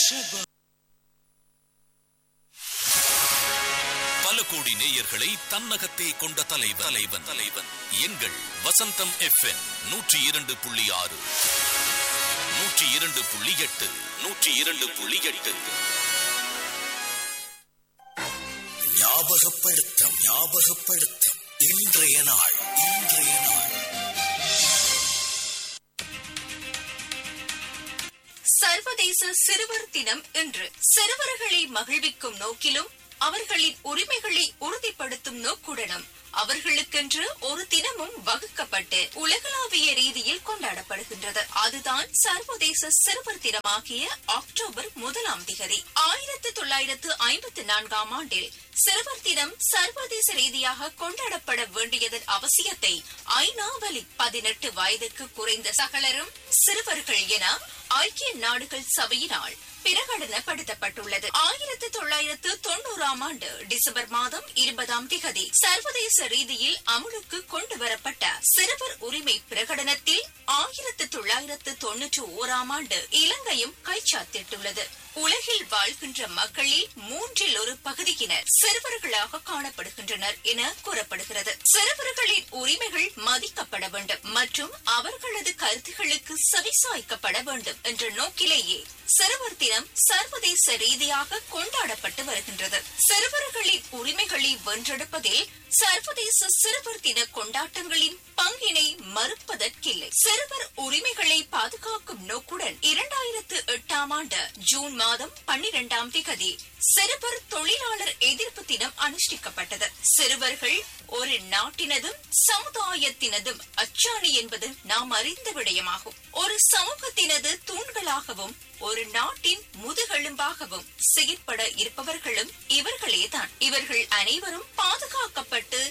பல கோடி நேயர்களை தன்னகத்தே கொண்ட தலைவன் தலைவன் தலைவன் எங்கள் வசந்தம் எஃப்எம் நூற்றி இரண்டு புள்ளி ஆறு நூற்றி இரண்டு புள்ளி எட்டு நூற்றி இரண்டு புள்ளி எட்டு ஞாபகப்படுத்த ஞாபகப்படுத்த இன்றைய நாள் இன்றைய நாள் சர்வதேச சிறுவர் தினம் இன்று சிறுவர்களை மகிழ்விக்கும் நோக்கிலும் அவர்களின் உரிமைகளை உறுதிப்படுத்தும் நோக்குடனும் அவர்களுக்கென்று ஒரு தினமும் வகுக்கப்பட்டு உலகளாவிய ரீதியில் கொண்டாடப்படுகின்றது அதுதான் சர்வதேச சிறுவர் தினமாகிய அக்டோபர் முதலாம் திகதி ஆயிரத்து தொள்ளாயிரத்து ஐம்பத்தி நான்காம் ஆண்டில் சிறுவர் தினம் சர்வதேச ரீதியாக கொண்டாடப்பட வேண்டியதன் அவசியத்தை ஐநாவலி பதினெட்டு வயதுக்கு குறைந்த சகலரும் சிறுவர்கள் என ஐக்கிய நாடுகள் சபையினால் பிரகடனப்படுத்தப்பட்டுள்ளது ஆயிரத்து தொள்ளாயிரத்து தொண்ணூறாம் ஆண்டு டிசம்பர் மாதம் இருபதாம் திகதி சர்வதேச ரீதியில் அமுலுக்கு கொண்டு வரப்பட்ட சிறுவர் உரிமை பிரகடனத்தில் ஆயிரத்து தொள்ளாயிரத்து தொன்னூற்று ஓராம் ஆண்டு இலங்கையும் கைச்சாத்திட்டுள்ளது உலகில் வாழ்கின்ற மக்களில் மூன்றில் ஒரு பகுதியினர் சிறுவர்களாக காணப்படுகின்றனர் என கூறப்படுகிறது சிறுவர்களின் உரிமைகள் மதிக்கப்பட வேண்டும் மற்றும் அவர்களது கருத்துகளுக்கு செவிசாய்க்கப்பட வேண்டும் என்ற நோக்கிலேயே சிறுவர் தினம் சர்வதேச ரீதியாக கொண்டாடப்பட்டு வருகின்றது சிறுவர்களின் உரிமைகளை வென்றெடுப்பதில் சர்வதேச சிறுவர் தின கொண்டாட்டங்களின் பங்கினை மறுப்பதற்கில்லை சிறுவர் உரிமைகளை பாதுகாக்கும் நோக்குடன் இரண்டாயிரத்து எட்டாம் ஆண்டு ஜூன் மாதம் பன்னிரெண்டாம் திகதி சிறுவர் தொழிலாளர் எதிர்ப்பு தினம் அனுஷ்டிக்கப்பட்டது சிறுவர்கள் ஒரு நாட்டினதும் சமுதாயத்தினதும் அச்சாணி என்பது நாம் அறிந்த விடயமாகும் ஒரு சமூகத்தினது தூண்களாகவும் ஒரு நாட்டின் முதுகெலும்பாகவும் செயற்பட இருப்பவர்களும் இவர்களேதான் இவர்கள் அனைவரும் பாதுகாக்கப்பட்டு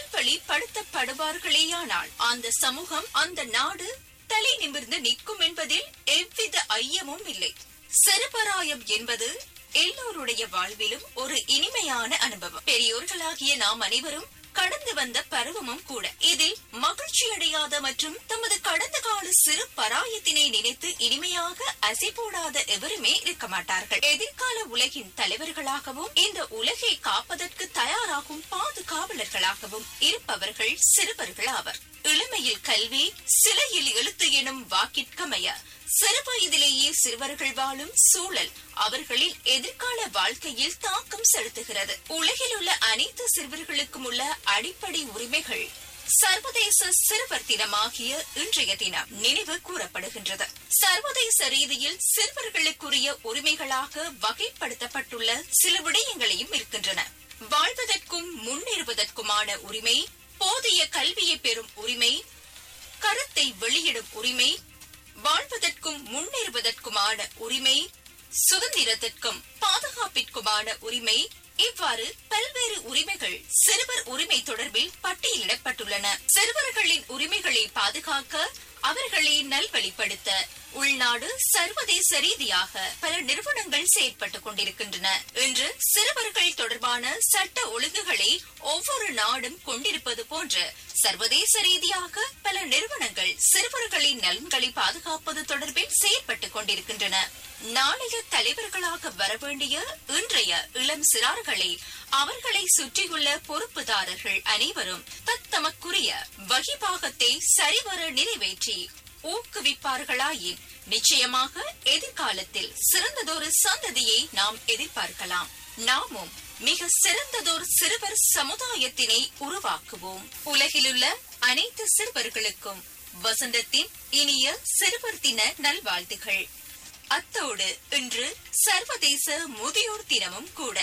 நல்வழிப்படுத்தப்படுவார்களேயானால் அந்த சமூகம் அந்த நாடு தலை நிமிர்ந்து நிற்கும் என்பதில் எவ்வித ஐயமும் இல்லை சிறுபராயம் என்பது எல்லோருடைய வாழ்விலும் ஒரு இனிமையான அனுபவம் பெரியோர்களாகிய நாம் அனைவரும் கடந்து வந்த பருவமும் கூட இதில் மகிழ்ச்சி அடையாத மற்றும் தமது கடந்த கால சிறு பராயத்தினை நினைத்து இனிமையாக அசைபோடாத எவருமே இருக்க மாட்டார்கள் எதிர்கால உலகின் தலைவர்களாகவும் இந்த உலகை காப்பதற்கு தயாராகும் பாதுகாவலர்களாகவும் இருப்பவர்கள் சிறுவர்கள் ஆவர் இளமையில் கல்வி சிலையில் எழுத்து எனும் வாக்கிற்கமைய சிறு வயதிலேயே சிறுவர்கள் வாழும் சூழல் அவர்களின் எதிர்கால வாழ்க்கையில் தாக்கம் செலுத்துகிறது உலகில் உள்ள அனைத்து சிறுவர்களுக்கும் உள்ள அடிப்படை உரிமைகள் சர்வதேச சிறுவர் தினமாகிய இன்றைய தினம் நினைவு கூறப்படுகின்றது சர்வதேச ரீதியில் சிறுவர்களுக்குரிய உரிமைகளாக வகைப்படுத்தப்பட்டுள்ள சில விடயங்களையும் இருக்கின்றன வாழ்வதற்கும் முன்னேறுவதற்குமான உரிமை போதிய கல்வியை பெறும் உரிமை கருத்தை வெளியிடும் உரிமை வாழ்வதற்கும் முன்னேறுவதற்குமான உரிமை சுதந்திரத்திற்கும் பாதுகாப்பிற்குமான உரிமை இவ்வாறு பல்வேறு உரிமைகள் சிறுவர் உரிமை தொடர்பில் பட்டியலிடப்பட்டுள்ளன சிறுவர்களின் உரிமைகளை பாதுகாக்க அவர்களை நல்வழிப்படுத்த உள்நாடு சர்வதேச ரீதியாக பல நிறுவனங்கள் செயற்பட்டுக் கொண்டிருக்கின்றன இன்று சிறுவர்கள் தொடர்பான சட்ட ஒழுங்குகளை ஒவ்வொரு நாடும் கொண்டிருப்பது போன்று சர்வதேச ரீதியாக பல நிறுவனங்கள் சிறுவர்களின் நலன்களை பாதுகாப்பது தொடர்பில் செயற்பட்டுக் கொண்டிருக்கின்றன நாளைய தலைவர்களாக வரவேண்டிய இன்றைய இளம் சிறார்களை அவர்களை சுற்றியுள்ள பொறுப்புதாரர்கள் அனைவரும் தத்தமக்குரிய வகிபாகத்தை சரிவர நிறைவேற்றி ஊக்குவிப்பார்களாயின் நிச்சயமாக எதிர்காலத்தில் சிறந்ததொரு சந்ததியை நாம் எதிர்பார்க்கலாம் நாமும் மிக சிறந்ததோர் சிறுவர் சமுதாயத்தினை உருவாக்குவோம் உலகிலுள்ள அனைத்து சிறுவர்களுக்கும் வசந்தத்தின் இனிய சிறுவர் தின நல்வாழ்த்துகள் அத்தோடு இன்று சர்வதேச முதியோர் தினமும் கூட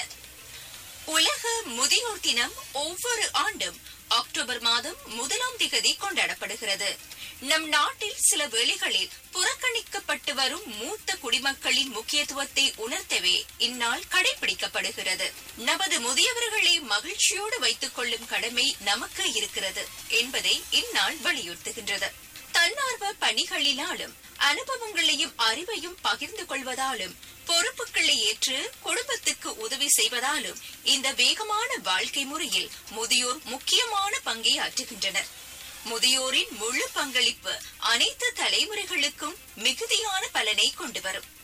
உலக முதியோர் தினம் ஒவ்வொரு ஆண்டும் அக்டோபர் மாதம் முதலாம் திகதி கொண்டாடப்படுகிறது நம் நாட்டில் சில வேளைகளில் புறக்கணிக்கப்பட்டு வரும் மூத்த குடிமக்களின் முக்கியத்துவத்தை உணர்த்தவே இந்நாள் கடைபிடிக்கப்படுகிறது நமது முதியவர்களை மகிழ்ச்சியோடு வைத்துக் கொள்ளும் கடமை நமக்கு இருக்கிறது என்பதை இந்நாள் வலியுறுத்துகின்றது தன்னார்வ பணிகளினாலும் அனுபவங்களையும் அறிவையும் பகிர்ந்து கொள்வதாலும் பொறுப்புகளை ஏற்று குடும்பத்துக்கு உதவி செய்வதாலும் இந்த வேகமான வாழ்க்கை முறையில் முதியோர் முக்கியமான பங்கை ஆற்றுகின்றனர் முதியோரின் முழு பங்களிப்பு அனைத்து தலைமுறைகளுக்கும் மிகுதியான பலனை கொண்டு வரும்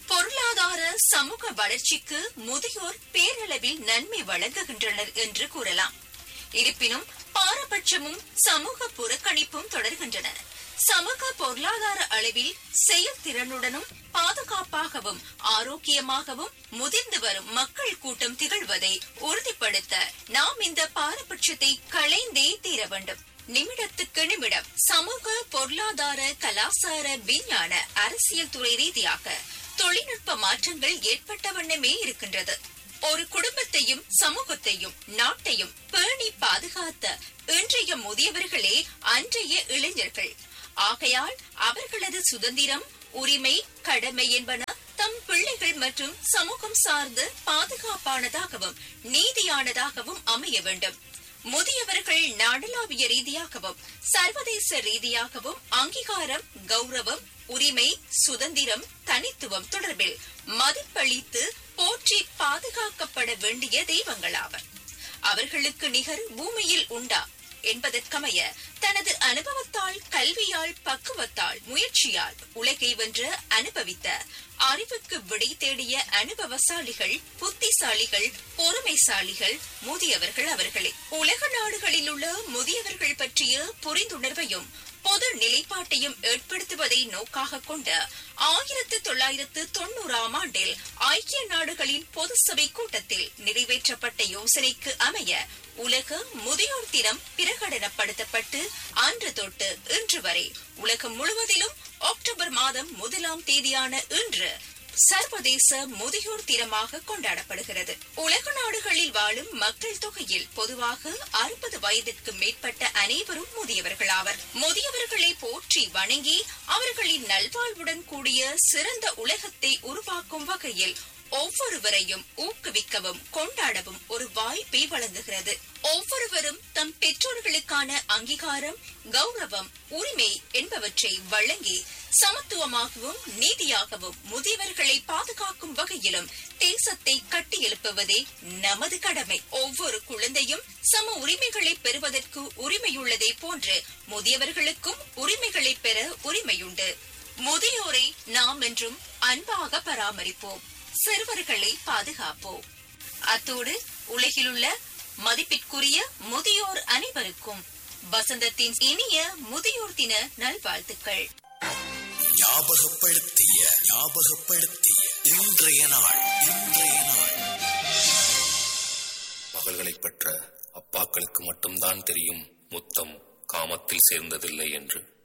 பொருளாதார சமூக வளர்ச்சிக்கு முதியோர் பேரளவில் நன்மை வழங்குகின்றனர் என்று கூறலாம் இருப்பினும் பாரபட்சமும் சமூக புறக்கணிப்பும் தொடர்கின்றன சமூக பொருளாதார அளவில் செயல்திறனுடனும் பாதுகாப்பாகவும் ஆரோக்கியமாகவும் முதிர்ந்து வரும் மக்கள் கூட்டம் திகழ்வதை உறுதிப்படுத்த நாம் இந்த பாரபட்சத்தை களைந்தே தீர வேண்டும் நிமிடத்துக்கு நிமிடம் சமூக பொருளாதார கலாசார விஞ்ஞான அரசியல் துறை ரீதியாக தொழில்நுட்ப மாற்றங்கள் ஏற்பட்ட வண்ணமே இருக்கின்றது ஒரு குடும்பத்தையும் சமூகத்தையும் நாட்டையும் பேணி பாதுகாத்த இன்றைய முதியவர்களே அன்றைய இளைஞர்கள் ஆகையால் அவர்களது சுதந்திரம் உரிமை கடமை என்பன தம் பிள்ளைகள் மற்றும் சமூகம் சார்ந்து பாதுகாப்பானதாகவும் நீதியானதாகவும் அமைய வேண்டும் முதியவர்கள் நாடளாவிய ரீதியாகவும் சர்வதேச ரீதியாகவும் அங்கீகாரம் கௌரவம் உரிமை சுதந்திரம் தனித்துவம் தொடர்பில் மதிப்பளித்து போற்றி பாதுகாக்கப்பட வேண்டிய தெய்வங்களாவர் அவர்களுக்கு நிகர் பூமியில் உண்டா என்பதற்கமைய தனது அனுபவத்தால் கல்வியால் பக்குவத்தால் முயற்சியால் உலகை வென்ற அனுபவித்த அறிவுக்கு விடை தேடிய அனுபவசாலிகள் புத்திசாலிகள் பொறுமைசாலிகள் முதியவர்கள் அவர்களே உலக நாடுகளில் உள்ள முதியவர்கள் பற்றிய புரிந்துணர்வையும் பொது நிலைப்பாட்டையும் ஏற்படுத்துவதை நோக்காக கொண்ட ஆயிரத்து தொள்ளாயிரத்து தொண்ணூறாம் ஆண்டில் ஐக்கிய நாடுகளின் பொது சபை கூட்டத்தில் நிறைவேற்றப்பட்ட யோசனைக்கு அமைய உலக முதியோர் தினம் பிரகடனப்படுத்தப்பட்டு அன்று தொட்டு இன்று வரை உலகம் முழுவதிலும் அக்டோபர் மாதம் முதலாம் தேதியான இன்று சர்வதேச முதியோர் தினமாக கொண்டாடப்படுகிறது உலக நாடுகளில் வாழும் மக்கள் தொகையில் பொதுவாக அறுபது வயதிற்கு மேற்பட்ட அனைவரும் முதியவர்களாவர் முதியவர்களை போற்றி வணங்கி அவர்களின் நல்வாழ்வுடன் கூடிய சிறந்த உலகத்தை உருவாக்கும் வகையில் ஒவ்வொருவரையும் ஊக்குவிக்கவும் கொண்டாடவும் ஒரு வாய்ப்பை வழங்குகிறது ஒவ்வொருவரும் தம் பெற்றோர்களுக்கான அங்கீகாரம் கௌரவம் உரிமை என்பவற்றை வழங்கி சமத்துவமாகவும் நீதியாகவும் முதியவர்களை பாதுகாக்கும் வகையிலும் தேசத்தை கட்டியெழுப்புவதே நமது கடமை ஒவ்வொரு குழந்தையும் சம உரிமைகளை பெறுவதற்கு உரிமையுள்ளதை போன்று முதியவர்களுக்கும் உரிமைகளை பெற உரிமையுண்டு முதியோரை நாம் என்றும் அன்பாக பராமரிப்போம் சிறுவர்களை பாதுகாப்போம் அத்தோடு உலகிலுள்ள மதிப்பிற்குரிய முதியோர் அனைவருக்கும் வசந்தத்தின் இனிய முதியோர் தின நல்வாழ்த்துக்கள் ஞாபகப்படுத்திய ஞாபகப்படுத்திய இன்றைய நாள் இன்றைய நாள் மகள்களை பெற்ற அப்பாக்களுக்கு மட்டும்தான் தெரியும் முத்தம் காமத்தில் சேர்ந்ததில்லை என்று